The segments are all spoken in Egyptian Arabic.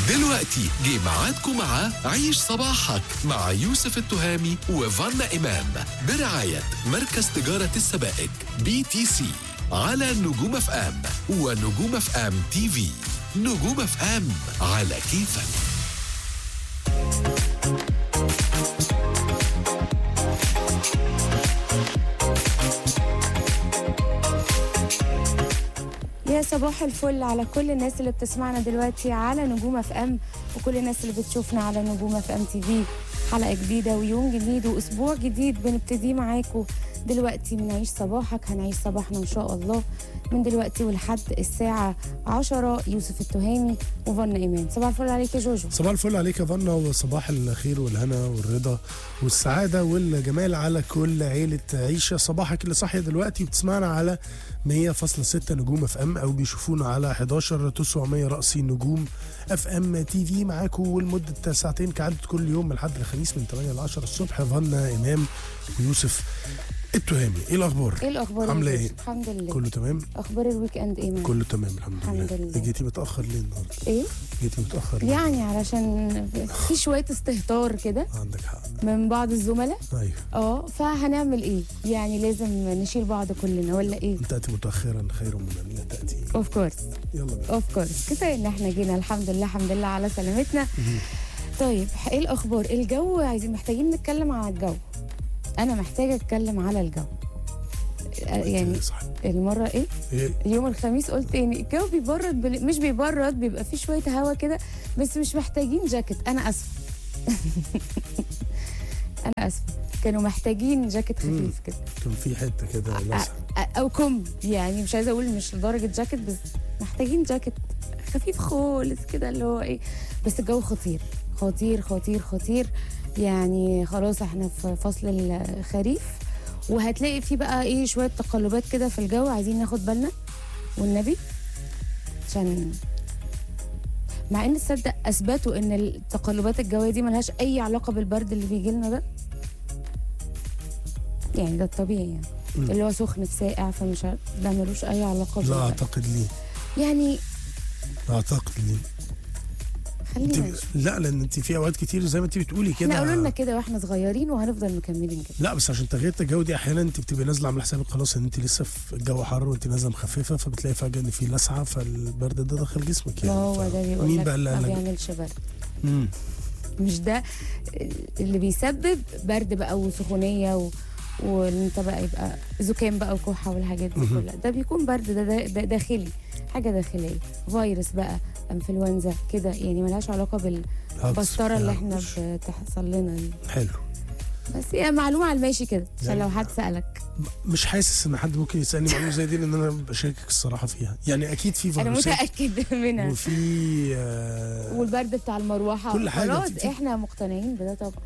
دلوقتي جه ميعادكم مع عيش صباحك مع يوسف التهامي وفانا إمام برعاية مركز تجارة السبائك بي تي سي على نجوم اف ام ونجوم اف ام تي في نجوم اف ام على كيفك يا صباح الفل على كل الناس اللي بتسمعنا دلوقتي على نجوم اف ام وكل الناس اللي بتشوفنا على نجوم اف ام تي في حلقه جديده ويوم جديد واسبوع جديد بنبتدي معاكم دلوقتي من عيش صباحك هنعيش صباحنا ان شاء الله من دلوقتي ولحد الساعه 10 يوسف التهامي وفنا ايمان صباح الفل عليك يا جوجو صباح الفل عليك يا فنا وصباح الخير والهنا والرضا والسعادة والجمال على كل عيلة عيشة صباحك اللي صاحية دلوقتي بتسمعنا على 100.6 نجوم اف ام او بيشوفونا على 11 900 رأسي نجوم اف ام تي في معاكم ولمدة ساعتين كعادة كل يوم من الحد الخميس من 8 ل 10 الصبح فنا امام ويوسف التهامي ايه الاخبار؟ ايه الاخبار يا عاملة جوجو؟ ايه؟ الحمد لله كله تمام؟ اخبار الويك اند ايه معاك؟ كله تمام الحمد, الحمد لله. جيتي متأخر ليه النهارده؟ ايه جيتي متأخر ليه؟ يعني علشان في شويه استهتار كده عندك حق من بعض الزملاء ايوه اه فهنعمل ايه يعني لازم نشيل بعض كلنا ولا ايه ان تأتي متأخرا خير من ان لا تأتي اوف كورس يلا بينا اوف كورس كفايه ان احنا جينا الحمد لله الحمد لله على سلامتنا طيب ايه الاخبار الجو عايزين محتاجين نتكلم على الجو انا محتاجه اتكلم على الجو آه، يعني صح المره ايه ايه يوم الخميس قلت تاني الجو بيبرد بل... مش بيبرد بيبقى فيه شويه هوا كده بس مش محتاجين جاكيت انا اسفه انا اسفه كانوا محتاجين جاكيت مم. خفيف كده كان في حته كده لسعة أ- او كم يعني مش عايزه اقول مش لدرجه جاكيت بس محتاجين جاكيت خفيف خالص كده اللي هو ايه بس الجو خطير خطير خطير خطير يعني خلاص احنا في فصل الخريف وهتلاقي فيه بقى ايه شويه تقلبات كده في الجو عايزين ناخد بالنا والنبي عشان مع ان تصدق اثبتوا ان التقلبات الجويه دي ملهاش اي علاقه بالبرد اللي بيجي لنا ده يعني ده الطبيعي يعني مم. اللي هو سخن في ساقع فمش عارف- ده ملوش اي علاقه لا بالبرد اعتقد ليه يعني لا اعتقد ليه خلينا انت نشوف. لا لان انت في اوقات كتير زي ما انت بتقولي احنا كده قولوا لنا كده واحنا صغيرين وهنفضل مكملين كده لا بس عشان تغيير الجو دي احيانا انت بتبقي نازله عامله حسابك خلاص ان انت لسه في الجو حر وانت نازله مخففه فبتلاقي فجاه ان في لسعه فالبرد ده دخل جسمك ما يعني هو ف- ده بيقول مين لك بقى اللي ما قال لك بيعملش برد مم. مش ده اللي بيسبب برد بقى وسخونيه و... وان انت بقى يبقى زكام بقى وكحه والحاجات دي مهم. كلها ده بيكون برد ده, ده, ده داخلي حاجه داخليه فيروس بقى انفلونزا كده يعني ملهاش علاقه بالبسطره اللي احنا مش- بتحصل لنا دي حلو بس هي معلومه على الماشي كده عشان يعني- لو حد سالك مش حاسس ان حد ممكن يسالني معلومه زي دي لان انا بشاركك الصراحه فيها يعني اكيد في انا فيروسات متاكد منها وفي آه والبرد بتاع المروحه كل حاجة خلاص في- في- احنا مقتنعين بده طبعا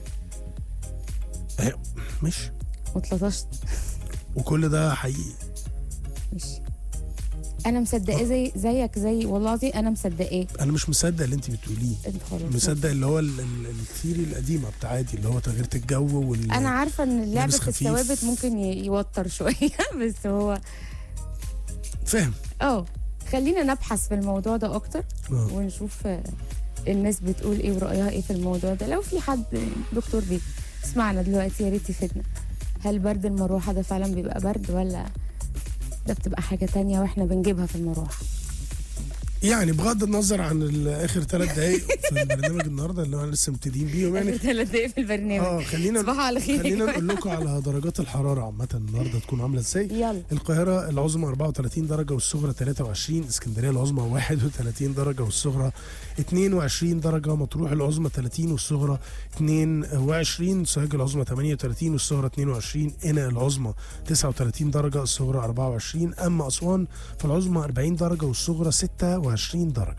آه، مش واتلطشت وكل ده حقيقي مش انا مصدقاه زي زيك زي والله العظيم انا مصدقاه انا مش مصدق اللي انت بتقوليه انت خلاص مصدق اللي هو ال- ال- الثيري القديمه بتاعتي اللي هو تغيير الجو وال انا عارفه ان اللعب لابس في خفيف. الثوابت ممكن ي- يوتر شويه بس هو فاهم اه خلينا نبحث في الموضوع ده اكتر آه. ونشوف آه، الناس بتقول ايه ورايها ايه في الموضوع ده لو في حد دكتور بيت اسمعنا دلوقتي يا ريت يفيدنا هل برد المروحه ده فعلا بيبقى برد ولا ده بتبقى حاجه تانية واحنا بنجيبها في المروحه يعني بغض النظر عن ال- اخر ثلاث دقائق في البرنامج النهارده اللي هو لسه مبتدئين بيهم يعني ثلاث دقايق في البرنامج اه خلينا صباح على خير خلينا نقول لكم على درجات الحراره عامه النهارده تكون عامله ازاي يلا القاهرة العظمى 34 درجة والصغرى 23 اسكندرية العظمى 31 درجة والصغرى 22 درجة مطروح العظمى 30 والصغرى 22 سوهاج العظمى 38 والصغرى 22 قنا العظمى 39 درجة الصغرى 24 أما أسوان فالعظمى 40 درجة والصغرى 26 درجة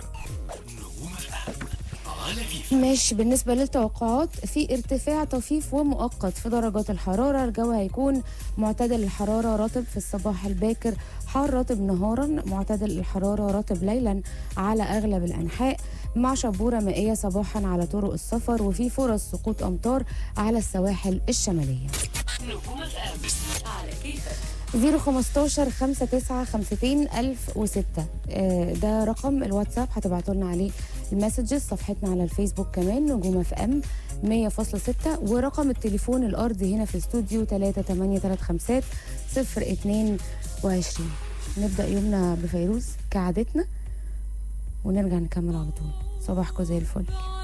ماشي بالنسبة للتوقعات في ارتفاع طفيف ومؤقت في درجات الحرارة الجو هيكون معتدل الحرارة رطب في الصباح الباكر حار رطب نهارا معتدل الحرارة رطب ليلا على أغلب الأنحاء مع شبورة مائية صباحا على طرق السفر وفي فرص سقوط أمطار على السواحل الشمالية 015 59 50 1006 آه، ده رقم الواتساب هتبعتوا لنا عليه المسجز صفحتنا على الفيسبوك كمان نجوم اف ام 100.6 ورقم التليفون الارضي هنا في الاستوديو 3835 022 نبدا يومنا بفيروز كعادتنا ونرجع نكمل على طول صباحكم زي الفل